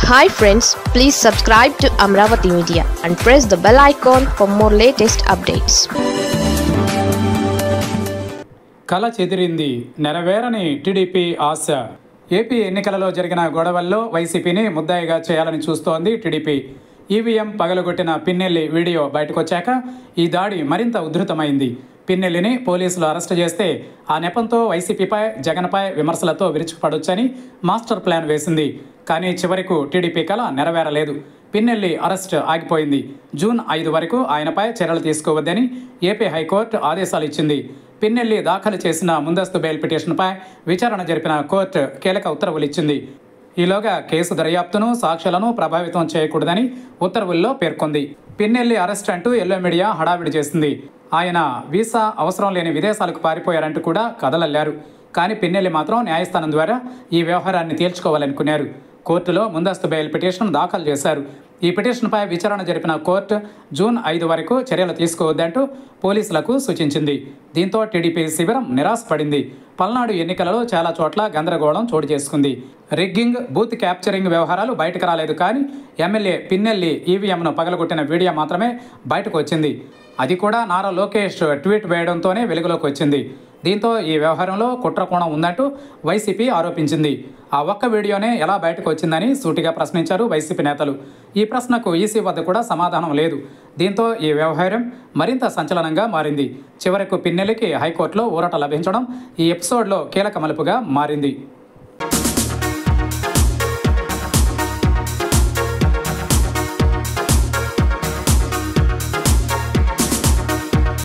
hi friends please subscribe to Amaravati media and press the bell icon for more latest updates కల చెదిరింది నెరవేరని TDP ఆశ AP ఎన్నికలలో జరిగిన గొడవల్లో వైసీపీని ముద్దాయిగా చేయాలని చూస్తోంది టీడీపీ ఈవీఎం పగలగొట్టిన పిన్నెల్లి వీడియో బయటకొచ్చాక ఈ దాడి మరింత ఉధృతమైంది పిన్నెల్లిని పోలీసులు అరెస్టు చేస్తే ఆ నెపంతో వైసీపీపై జగన్పై విమర్శలతో విరుచుకుపడొచ్చని మాస్టర్ ప్లాన్ వేసింది కానీ చివరకు టీడీపీ కల నెరవేరలేదు పిన్నెల్లి అరెస్ట్ ఆగిపోయింది జూన్ ఐదు వరకు ఆయనపై చర్యలు తీసుకోవద్దని ఏపీ హైకోర్టు ఆదేశాలు ఇచ్చింది పిన్నెల్లి దాఖలు చేసిన ముందస్తు బెయిల్ పిటిషన్పై విచారణ జరిపిన కోర్టు కీలక ఉత్తర్వులు ఇచ్చింది ఈలోగా కేసు దర్యాప్తును సాక్ష్యాలను ప్రభావితం చేయకూడదని ఉత్తర్వుల్లో పేర్కొంది పిన్నెల్లి అరెస్ట్ అంటూ ఎల్లో మీడియా హడావిడి చేసింది ఆయన వీసా అవసరం లేని విదేశాలకు పారిపోయారంటూ కూడా కదలల్లారు కానీ పిన్నెల్లి మాత్రం న్యాయస్థానం ద్వారా ఈ వ్యవహారాన్ని తేల్చుకోవాలనుకున్నారు కోర్టులో ముందస్తు బెయిల్ పిటిషన్ దాఖలు చేశారు ఈ పిటిషన్పై విచారణ జరిపిన కోర్టు జూన్ ఐదు వరకు చర్యలు తీసుకోవద్దంటూ పోలీసులకు సూచించింది దీంతో టీడీపీ శిబిరం నిరాశపడింది పల్నాడు ఎన్నికలలో చాలా చోట్ల గందరగోళం చోటు చేసుకుంది రిగ్గింగ్ బూత్ క్యాప్చరింగ్ వ్యవహారాలు బయటకు రాలేదు కానీ ఎమ్మెల్యే పిన్నెల్లి ఈవీఎంను పగలగొట్టిన వీడియో మాత్రమే బయటకు వచ్చింది అది కూడా నారా లోకేష్ ట్వీట్ వేయడంతోనే వెలుగులోకి వచ్చింది దీంతో ఈ వ్యవహారంలో కుట్రకోణం ఉందంటూ వైసీపీ ఆరోపించింది ఆ ఒక్క వీడియోనే ఎలా బయటకు వచ్చిందని సూటిగా ప్రశ్నించారు వైసీపీ నేతలు ఈ ప్రశ్నకు ఈసీ వద్ద కూడా సమాధానం లేదు దీంతో ఈ వ్యవహారం మరింత సంచలనంగా మారింది చివరకు పిన్నెలికి హైకోర్టులో ఊరట లభించడం ఈ ఎపిసోడ్లో కీలక మలుపుగా మారింది